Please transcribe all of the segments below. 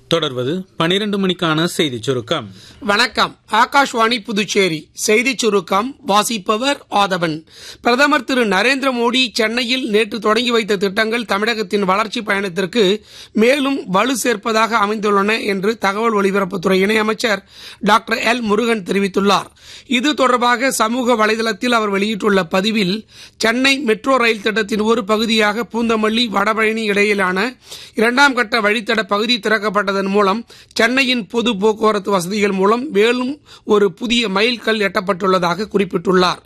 தொடர்வது பனிரெண்டு மணிக்கான செய்திச் சுருக்கம் வணக்கம் ஆகாஷ்வாணி புதுச்சேரி செய்திச் சுருக்கம் வாசிப்பவர் ஆதவன் பிரதமர் திரு நரேந்திர மோடி சென்னையில் நேற்று தொடங்கி வைத்த திட்டங்கள் தமிழகத்தின் வளர்ச்சி பயணத்திற்கு மேலும் வலு சேர்ப்பதாக அமைந்துள்ளன என்று தகவல் ஒலிபரப்புத்துறை இணையமைச்சர் டாக்டர் எல் முருகன் தெரிவித்துள்ளார் இது தொடர்பாக சமூக வலைதளத்தில் அவர் வெளியிட்டுள்ள பதிவில் சென்னை மெட்ரோ ரயில் திட்டத்தின் ஒரு பகுதியாக பூந்தமல்லி வடபழனி இடையிலான இரண்டாம் கட்ட வழித்தட பகுதி திறக்கப்பட்டதன் மூலம் சென்னையின் பொது போக்குவரத்து வசதிகள் மூலம் மேலும் ஒரு புதிய மைல்கல் எட்டப்பட்டுள்ளதாக குறிப்பிட்டுள்ளார்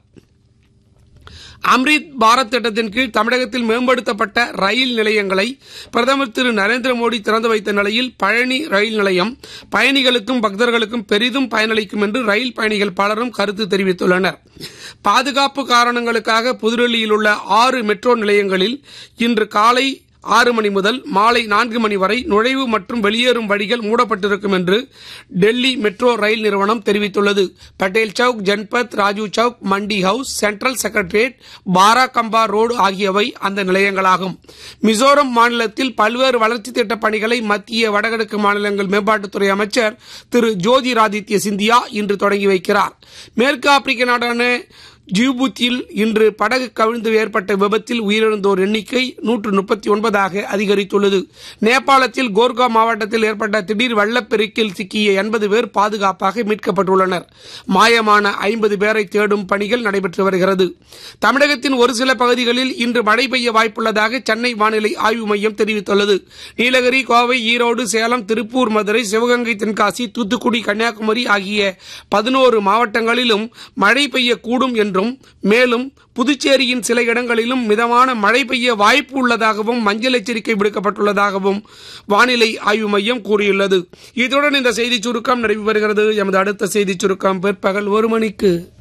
அம்ரித் பாரத் திட்டத்தின் கீழ் தமிழகத்தில் மேம்படுத்தப்பட்ட ரயில் நிலையங்களை பிரதமர் திரு நரேந்திர மோடி திறந்து வைத்த நிலையில் பழனி ரயில் நிலையம் பயணிகளுக்கும் பக்தர்களுக்கும் பெரிதும் பயனளிக்கும் என்று ரயில் பயணிகள் பலரும் கருத்து தெரிவித்துள்ளனர் பாதுகாப்பு காரணங்களுக்காக புதுடெல்லியில் உள்ள ஆறு மெட்ரோ நிலையங்களில் இன்று காலை ஆறு மணி முதல் மாலை நான்கு மணி வரை நுழைவு மற்றும் வெளியேறும் வழிகள் மூடப்பட்டிருக்கும் என்று டெல்லி மெட்ரோ ரயில் நிறுவனம் தெரிவித்துள்ளது Patel Chowk Janpath Rajiv Chowk Mandi house central secretariat Barakhamba road ஆகியவை அந்த நிலையங்களாகும் மிசோரம் மாநிலத்தில் பல்வேறு வளர்ச்சி திட்ட பணிகளை மத்திய வடகிழக்கு மாநிலங்கள் மேம்பாட்டுத்துறை அமைச்சர் திரு ஜோதிராதித்ய சிந்தியா இன்று தொடங்கி வைக்கிறார் மேற்கு ஆப்பிரிக்க நாடான ஜிபூத்தியில் இன்று படகு கவிழ்ந்து ஏற்பட்ட விபத்தில் உயிரிழந்தோர் எண்ணிக்கை நூற்று முப்பத்தி ஒன்பதாக அதிகரித்துள்ளது நேபாளத்தில் கோர்கா மாவட்டத்தில் ஏற்பட்ட திடீர் வெள்ளப்பெருக்கில் சிக்கிய எண்பது பேர் பாதுகாப்பாக மீட்கப்பட்டுள்ளனர் மாயமான ஐம்பது பேரை தேடும் பணிகள் நடைபெற்று வருகிறது தமிழகத்தின் ஒரு சில பகுதிகளில் இன்று மழை பெய்ய வாய்ப்புள்ளதாக சென்னை வானிலை ஆய்வு மையம் தெரிவித்துள்ளது நீலகிரி கோவை ஈரோடு சேலம் திருப்பூர் மதுரை சிவகங்கை தென்காசி தூத்துக்குடி கன்னியாகுமரி ஆகிய பதினோரு மாவட்டங்களிலும் மழை பெய்யக்கூடும் என்றும் மேலும் புதுச்சேரியின் சில இடங்களிலும் மிதமான மழை பெய்ய வாய்ப்பு உள்ளதாகவும் மஞ்சள் எச்சரிக்கை விடுக்கப்பட்டுள்ளதாகவும் வானிலை ஆய்வு மையம் கூறியுள்ளது இத்துடன் இந்த செய்திச் சுருக்கம் நிறைவு பெறுகிறது எமது அடுத்த செய்திச் சுருக்கம் பிற்பகல் ஒரு மணிக்கு